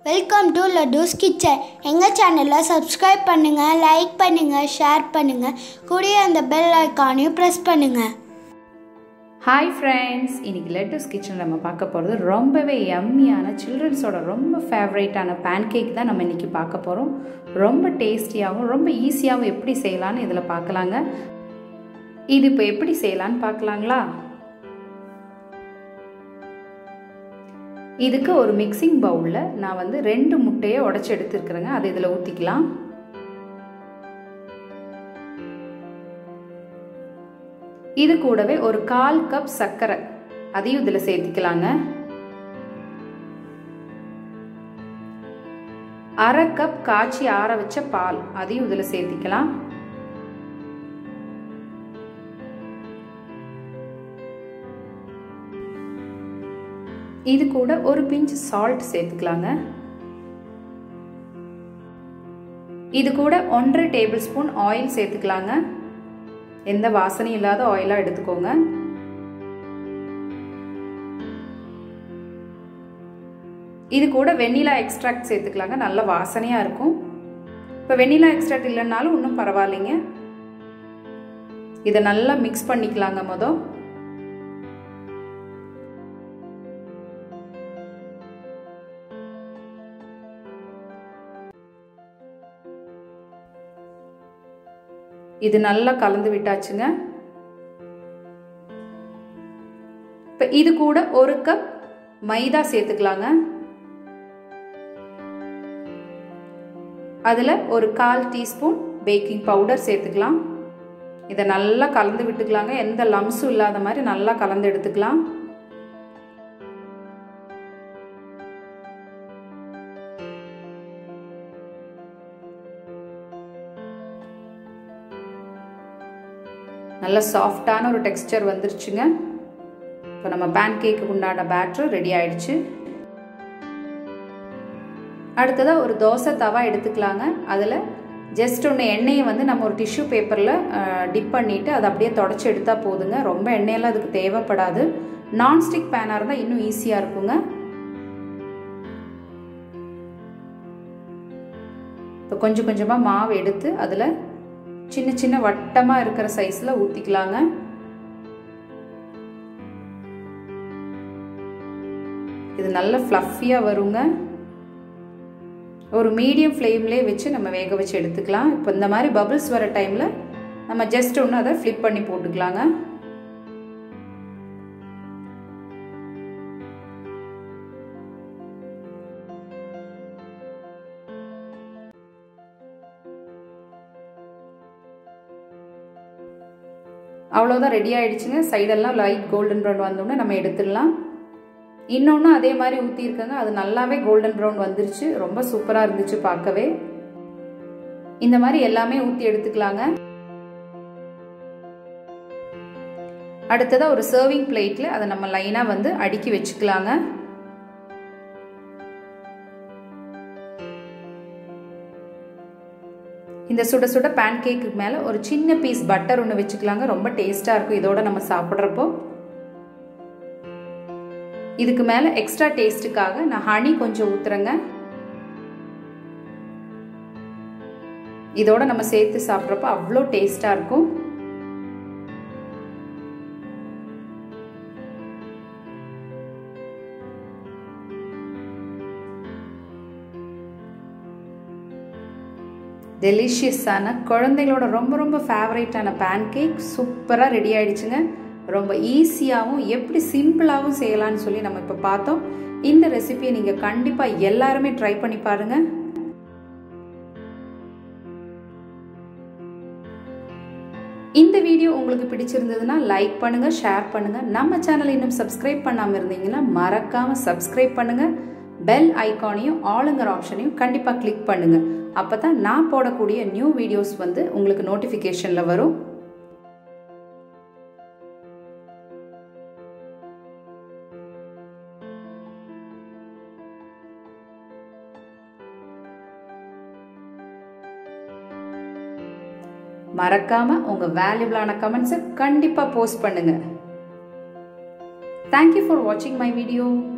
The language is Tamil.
வெல்கம் டு லட்டூஸ் கிச்சன் எங்கள் சேனலை சப்ஸ்கிரைப் பண்ணுங்கள் லைக் பண்ணுங்கள் ஷேர் பண்ணுங்கள் கூடிய அந்த பெல் ஐக்கானையும் ப்ரெஸ் பண்ணுங்கள் ஹாய் ஃப்ரெண்ட்ஸ் இன்னைக்கு லெட்டஸ் கிச்சன் நம்ம பார்க்க போகிறது ரொம்பவே யம்மியான சில்ட்ரன்ஸோட ரொம்ப ஃபேவரேட்டான பேன்கேக் தான் நம்ம இன்றைக்கி பார்க்க போகிறோம் ரொம்ப டேஸ்டியாகவும் ரொம்ப ஈஸியாகவும் எப்படி செய்யலான்னு இதில் பார்க்கலாங்க இது இப்போ எப்படி செய்யலான்னு பார்க்கலாங்களா இதுக்கு ஒரு மிக்சிங் பவுலில் நான் வந்து ரெண்டு முட்டையை உடச்சி எடுத்துருக்குறேங்க அதை இதில் ஊற்றிக்கலாம் இது கூடவே ஒரு கால் கப் சர்க்கரை அதையும் இதில் சேர்த்துக்கலாங்க அரை கப் காய்ச்சி ஆற வச்ச பால் அதையும் இதில் சேர்த்திக்கலாம் இது கூட ஒரு பிஞ்ச் சால்ட் சேர்த்துக்கலாங்க இது கூட ஒன்றரை டேபிள் ஸ்பூன் ஆயில் சேர்த்துக்கலாங்க எந்த வாசனையும் இல்லாத ஆயிலாக எடுத்துக்கோங்க இது கூட வெண்ணிலா எக்ஸ்ட்ராக்ட் சேர்த்துக்கலாங்க நல்ல வாசனையாக இருக்கும் இப்போ வெண்ணிலா எக்ஸ்ட்ராக்ட் இல்லைன்னாலும் ஒன்றும் பரவாயில்லைங்க இதை நல்லா மிக்ஸ் பண்ணிக்கலாங்க மொதல் இது நல்லா கலந்து விட்டாச்சுங்க இப்போ இது கூட ஒரு கப் மைதா சேர்த்துக்கலாங்க அதில் ஒரு கால் டீஸ்பூன் பேக்கிங் பவுடர் சேர்த்துக்கலாம் இதை நல்லா கலந்து விட்டுக்கலாங்க எந்த லம்ஸும் இல்லாத மாதிரி நல்லா கலந்து எடுத்துக்கலாம் நல்ல சாஃப்டான ஒரு டெக்ஸ்டர் வந்துருச்சுங்க இப்போ நம்ம பேன் கேக்கு உண்டான பேட்ரு ரெடி ஆயிடுச்சு அடுத்ததாக ஒரு தோசை தவா எடுத்துக்கலாங்க அதில் ஜஸ்ட் ஒன்று எண்ணெயை வந்து நம்ம ஒரு டிஷ்யூ பேப்பரில் டிப் பண்ணிவிட்டு அதை அப்படியே தொடச்சி எடுத்தால் போதுங்க ரொம்ப எண்ணெயெல்லாம் அதுக்கு தேவைப்படாது நான்ஸ்டிக் பேனாக இருந்தால் இன்னும் ஈஸியாக இருக்குங்க இப்போ கொஞ்சம் கொஞ்சமாக மாவு எடுத்து அதில் சின்ன சின்ன வட்டமாக இருக்கிற சைஸில் ஊற்றிக்கலாங்க இது நல்ல ஃப்ளஃபியாக வருங்க ஒரு மீடியம் ஃப்ளேம்லேயே வச்சு நம்ம வேக வச்சு எடுத்துக்கலாம் இப்போ இந்த மாதிரி பபிள்ஸ் வர டைமில் நம்ம ஜஸ்ட் ஒன்று அதை ஃப்ளிப் பண்ணி போட்டுக்கலாங்க அவ்வளோதான் ரெடி ஆகிடுச்சுங்க சைடெல்லாம் லைட் கோல்டன் ப்ரௌன் வந்தோடனே நம்ம எடுத்துடலாம் இன்னொன்று அதே மாதிரி ஊற்றிருக்கங்க அது நல்லாவே கோல்டன் ப்ரௌன் வந்துருச்சு ரொம்ப சூப்பராக இருந்துச்சு பார்க்கவே இந்த மாதிரி எல்லாமே ஊற்றி எடுத்துக்கலாங்க அடுத்ததாக ஒரு சர்விங் பிளேட்டில் அதை நம்ம லைனாக வந்து அடுக்கி வச்சுக்கலாங்க இந்த சுட சுட பேன் கேக்கு மேலே ஒரு சின்ன பீஸ் பட்டர் ஒன்று வச்சுக்கலாங்க ரொம்ப டேஸ்ட்டாக இருக்கும் இதோட நம்ம சாப்பிட்றப்போ இதுக்கு மேலே எக்ஸ்ட்ரா டேஸ்ட்டுக்காக நான் ஹனி கொஞ்சம் ஊற்றுறேங்க இதோட நம்ம சேர்த்து சாப்பிட்றப்போ அவ்வளோ டேஸ்ட்டாக இருக்கும் டெலிஷியஸான குழந்தைகளோட ரொம்ப ரொம்ப ஃபேவரேட்டான பேன் கேக் சூப்பராக ரெடி ஆயிடுச்சுங்க ரொம்ப ஈஸியாகவும் எப்படி சிம்பிளாகவும் செய்யலாம்னு சொல்லி நம்ம இப்போ பார்த்தோம் இந்த ரெசிபியை நீங்கள் கண்டிப்பாக எல்லாருமே ட்ரை பண்ணி பாருங்கள் இந்த வீடியோ உங்களுக்கு பிடிச்சிருந்ததுன்னா லைக் பண்ணுங்க ஷேர் பண்ணுங்க நம்ம சேனல் இன்னும் சப்ஸ்கிரைப் பண்ணாமல் இருந்தீங்கன்னா மறக்காம சப்ஸ்கிரைப் பண்ணுங்க பெல் ஐக்கானையும் ஆளுங்கிற ஆப்ஷனையும் கண்டிப்பாக கிளிக் பண்ணுங்க அப்போ தான் நான் போடக்கூடிய நியூ வீடியோஸ் வந்து உங்களுக்கு நோட்டிஃபிகேஷனில் வரும் மறக்காம உங்க வேல்யூபிளான கமெண்ட்ஸை கண்டிப்பா போஸ்ட் பண்ணுங்க தேங்க்யூ ஃபார் வாட்சிங் மை வீடியோ